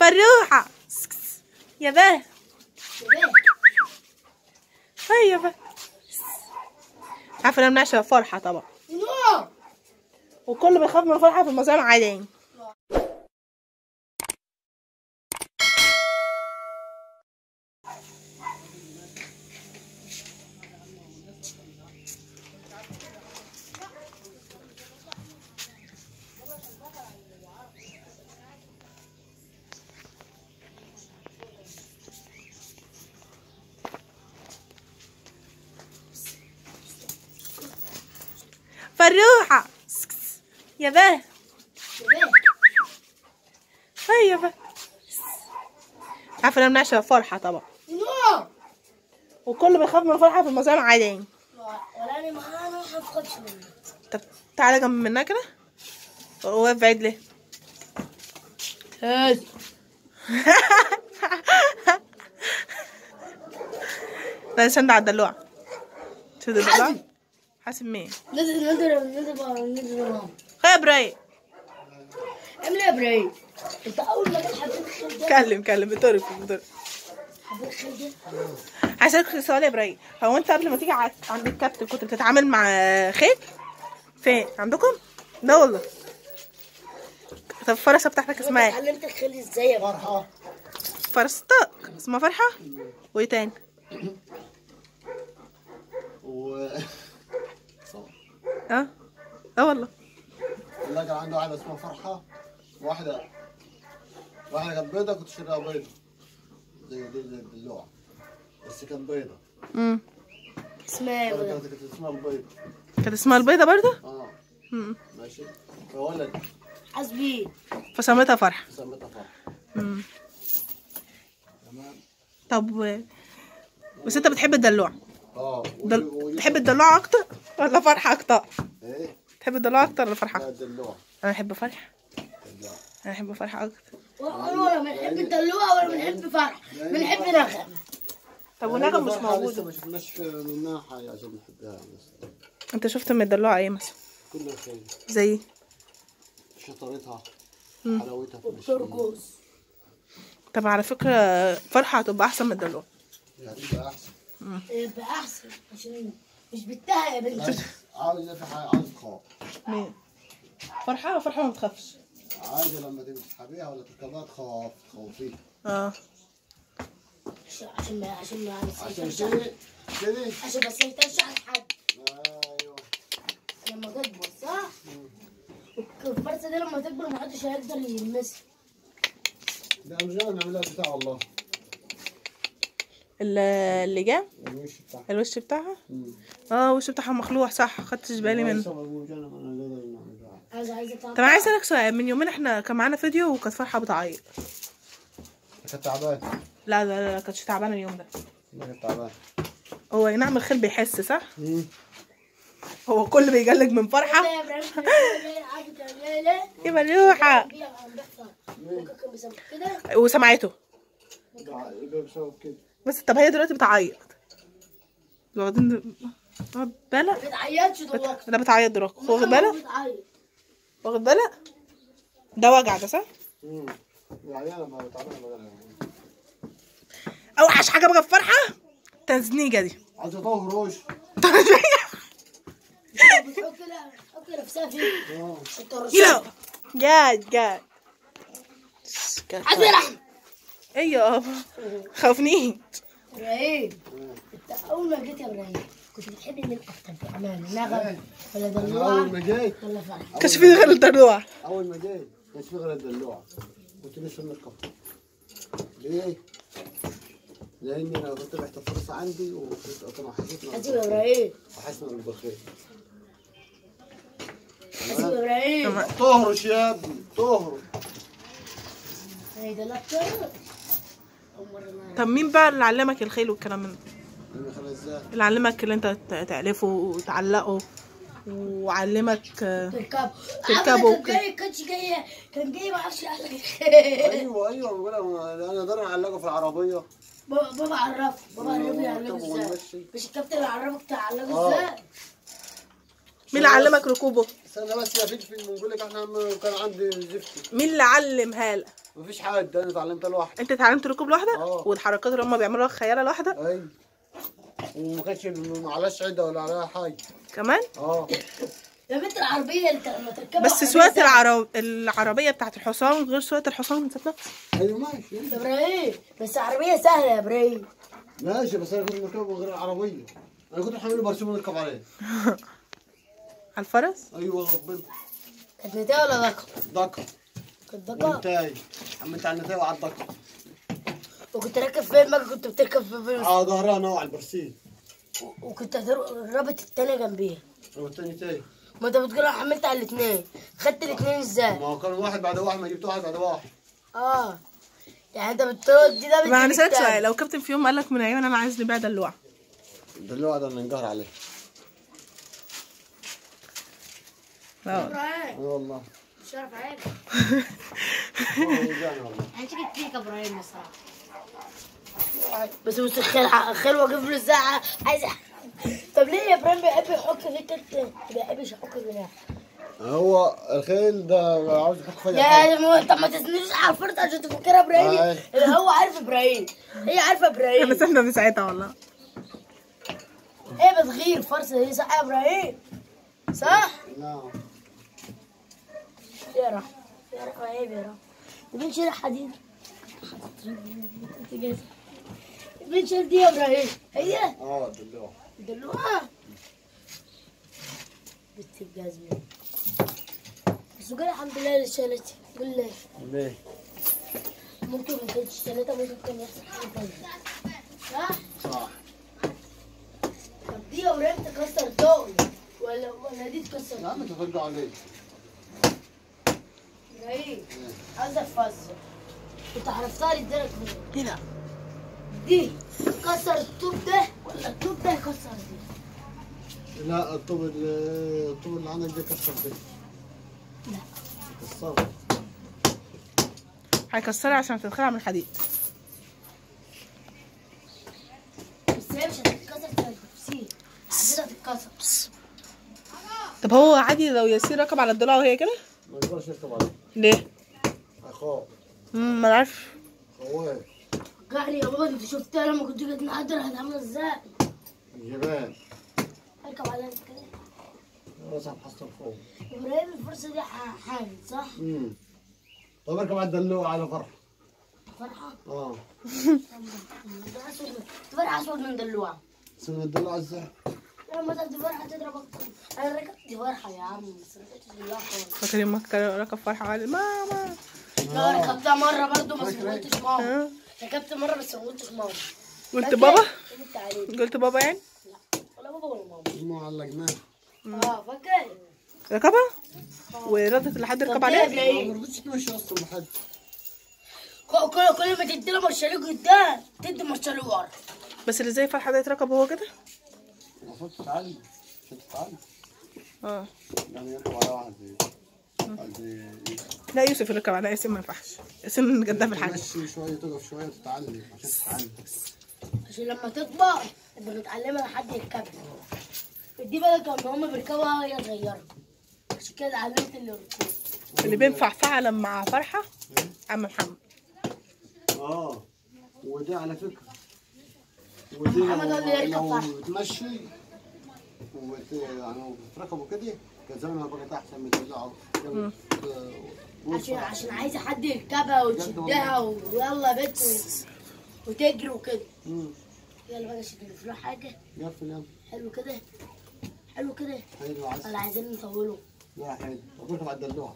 فروحة يا باه هيا باه عارفة انا منعشة فرحة طبعا وكل بيخاف من فرحة في المزارع عادي فروحة يا باه هيا باه عارفة انا منعشة فرحة طبعا وكل بيخاف من فرحة في المزارع عادي ولا انا معانا ما حفظتش منه طب تعالى جنب منها كده واقف بعيد ليه هاي لا سند على الدلوعة شوف الدلوعة حاسب مين نزل نزل نزل نزل ماما خير يا ابراهيم اعمل ايه يا ابراهيم انت اول ما جيت حبيت الخيل ده كلم كلم بتعرف بتعرف حبيت الخيل ده عايز اسالك سؤال يا ابراهيم هو انت قبل ما تيجي ع- عند الكابتن كنت بتتعامل مع خيل فين عندكم لا والله طب الفرسه بتاعتك اسمها ايه اتعلمت الخيل ازاي يا فرحه فرستك اسمها فرحه وايه تاني و اه اه والله والله كان عنده واحدة اسمها فرحة واحدة واحدة كانت بيضة كنت شاريها بيضة زي دي زي الدلوعة بس كانت بيضة امم اسمها ايه واحدة بقى؟ كانت كانت اسمها البيضة كانت اسمها البيضه برضه اه امم ماشي فولد حسبي فسميتها فرحه سميتها فرحة امم تمام طب و... بس انت بتحب الدلوع اه دل... ودي- ودي- بتحب الدلوع اكتر ولا فرحه اكتر ايه تحب الدلوع اكتر ولا فرحه لا اكتر الدلوعة انا بحب فرحه الدلوعة. انا بحب فرحه اكتر ولا ولا بنحب الدلوعه ولا بنحب فرح بنحب نغم طب يعني ونغم مش فرحة لسه موجوده ما شفناش في- منها حاجة عشان نحبها بس انت شفت من الدلوعه ايه مثلا كل خير زي شطارتها مم. حلاوتها في المشي. ترقص طب على فكره فرحه هتبقى احسن من الدلوع يعني يبقى احسن يبقى احسن عشان مش بتها يا بنت عاوز في حاجة عاوز تخاف مين فرحه فرحه ما بتخافش عادي لما تيجي تسحبيها ولا تركبها تخاف تخوفيها اه عشان عشان ما عشان ما عشان عشان كده كده عشان بس ما يترش على حد ايوه لما تكبر صح؟ الفرصة دي لما تكبر محدش هيقدر يلمسها ده مش انا نعملها بتاع والله ال- اللي جا الوش بتاعها الوش بتاعها اه الوش بتاعها مخلوع صح خدتش بالي منه عايزة عايزة تعمل طب انا عايز اسالك سؤال من يومين احنا كان معانا فيديو وكانت فرحه بتعيط كانت تعبان لا لا لا, لا كانتش تعبانه اليوم ده كانت تعبان هو أي نعم الخيل بيحس صح هو كل بيجلج من فرحه يا ابراهيم عارف تعمل ايه؟ يا ملوحه ممكن كان بيسمع كده وسمعته يبقى بسبب كده بس طب هي دلوقتي بتعيط واخدين واخد بالك ما بتعيطش دلوقتي ده بتعيط دلوقتي واخد بالك بتعيط واخد بالك ده وجع ده صح امم يعني انا ما تعبان بقى اوحش حاجه بقى في فرحه تزنيجه دي عايز تهرش بتحط كده بتحط نفسها فيه اه يلا جاد جاد عايز يلعب ايه يابا خوفني ابراهيم انت اول ما جيت يا ابراهيم كنت بتحب مين اكتر بامانه نغم ولا انا دلوعه اول ما جيت ولا فرح كانش في غير الدلوع اول ما جيت كانش في غير الدلوعه قلت لسه نركب ليه؟ لاني انا كنت رحت الفرصه عندي وكنت انا حسيت حاسب يا ابراهيم حاسس اني بخير حاسب يا ابراهيم تهرش يا ابني تهرش انا دلوقتي اول مره ما طب مين بقى اللي علمك الخيل والكلام من ده؟ انا خلاص ازاي اللي علمك اللي انت ت- تعلفه وتعلقه وعلمك آه، تركبه تركبه كان جاي كانش جاي كان جاي ما اعرفش يعلق ايوه ايوه بقول انا انا اقدر اعلقه في العربيه بابا بابا عرفه بابا عرفه يعلقه ونركبه ازاي ونمشي. مش الكابتن اللي عرفك تعلقه آه. ازاي مين اللي علمك ركوبه استنى بس يا فلفل بنقول لك احنا عم- كان عندي زفتي مين اللي علمها لك مفيش حد انا اتعلمتها لوحدي انت اتعلمت ركوب لوحدك اه. والحركات اللي هم بيعملوها خيالة لوحدك اي وما كانش معلاش عده ولا عليها حاجه كمان اه يا بنت العربيه انت لما تركبها بس عربية سواقة سهلة. العرب... العربية بتاعت الحصان غير سواقة الحصان ذات نفسه ايوه ماشي يا ابراهيم بس عربيه سهله يا ابراهيم ماشي بس انا كنت مركبه غير العربيه انا كنت حامل برشلونه نركب عليه على الفرس ايوه ربنا كانت نتايه ولا دقه؟ دكه كانت دقه والنتاي عملت على النتاي وعلى الدكه وكنت راكب فين بقى كنت بتركب في فين على ظهرها نوع البرسيل وكنت هتر- رابط التانية جنبيها والتاني تاي ما انت بتقول انا حملت على الاثنين خدت الاثنين ازاي؟ ما هو كان واحد بعد واحد ما جبت واحد بعد واحد اه يعني انت بترد ده ما انا بتجيب سألت التاني. سؤال لو كابتن في يوم قال لك من عيون انا عايز نبيع دلوع ده اللي وعد انا نقهر عليه اه ابراهيم اي والله مش عارف عارف هو يجاني والله انا شكيت فيك يا ابراهيم بصراحه بس بس الخيل الخيل واقف له الساعه عايز طب ليه يا ابراهيم بيحب يحك فيك انت ما بيحبش يحك جناح هو الخيل ده عاوز يحط فيا يا مو- طب ما تسندش على الفرد عشان تفكرها ابراهيم آه. اللي هو عارف ابراهيم هي عارفه ابراهيم بس احنا بساعتها والله هي بتغير فرصه هي صح يا ابراهيم صح لا يا رح يا رح عيب يا رح بين شيل حديد بين شيل دي يا ابراهيم هي اه دلوع دلوقتي بنت الجزمة بس قول الحمد لله اللي شالتي قول لي ليه؟ ممكن ما كانتش شالتها ممكن كان يحصل حاجة تانية صح؟ صح طب دي يا ابراهيم تكسر دول ولا ولا دي تكسر يا عم تفرجوا عليه ابراهيم عايز افسر انت عرفتها لي ادالك منين؟ ايه ده دي كسر الطوب ده ولا الطوب ده يكسر دي؟ لا الطوب اللي الطوب اللي عندك ده كسر ده لا كسر هيكسرها عشان تدخلها من الحديد بس هي مش هتتكسر في التفسير عايزها تتكسر طب هو عادي لو ياسين ركب على الضلوع وهي كده ما يقدرش يركب عليه ليه اخاف امم ما انا عارف خواف قال يا بابا انت شفتها لما كنت جيت نقدر هتعمل ازاي؟ جبال اركب عليها كده راسها محصل فوق ابراهيم الفرصه دي ح- حامل صح؟ امم طب اركب على الدلوع على فرح فرحه اه ده اسود من- فرحه اسود من دلوعه سن الدلوع ازاي؟ لما تاخد فرحه تضرب اكتر انا ركبت فرحه يا عم بس ما ركبتش دلوعه خالص فاكر يوم ما كان ركب فرحة وقال ماما لا ركبتها مره برضو بس ما فاكرة؟ قلتش ماما اه ركبت مره بس ما قلتش ماما قلت فاكر؟ بابا قلت عليك قلت بابا يعني لا ولا بابا ولا ماما ما علقناه اه فاكر ركبها وردت لحد ركب طب ليه يا عليها ابراهيم؟ ما رضيتش تمشي اصلا بحد كل كل كل ما تدي له مرشاليه قدام تدي مرشاليه ورا بس اللي زي فرحة ده يتركب وهو كده المفروض تتعلم عشان تتعلم اه يعني يركب على واحد زي واحد زي لا يوسف يركب على ياسين ما ينفعش ياسين جدها في الحاجة تمشي شويه تقف شويه تتعلم عشان تتعلم عشان لما تكبر تبقى متعلمة لحد يركبها دي بقى كان هما بيركبوها وهي صغيرة عشان كده اتعلمت اللي ركوب اللي بينفع فعلا مع فرحة عم محمد اه ودي على فكره ودي محمد هو اللي يركب لو صح. بتمشي وت... يعني بتركبوا كده كان زمانها بقت احسن من تدلعوا عشان عشان عايزة حد يركبها وتشدها ويلا بيت و- وتجري وكده يلا بقى شد له حاجة يقفل يلا حلو كده حلو كده حلو عسل ولا عايزين نطوله لا حلو وتركب على الدلوعه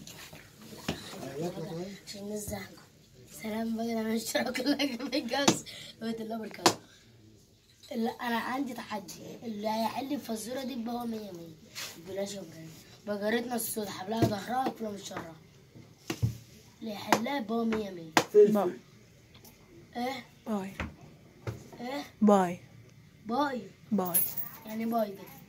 يطلع كمان. عشان الناس زهقوا سلام بقى انا مش كلها جنب الجواز بيت الله بركاته لا انا عندي تحدي اللي هيحل الفزوره دي يبقى هو 100 100 بلاش يا ابراهيم بجارتنا السود حبلها ظهرها كلها مش شرها اللي يحلها يبقى هو 100 100 باي ايه باي ايه باي باي باي يعني باي ده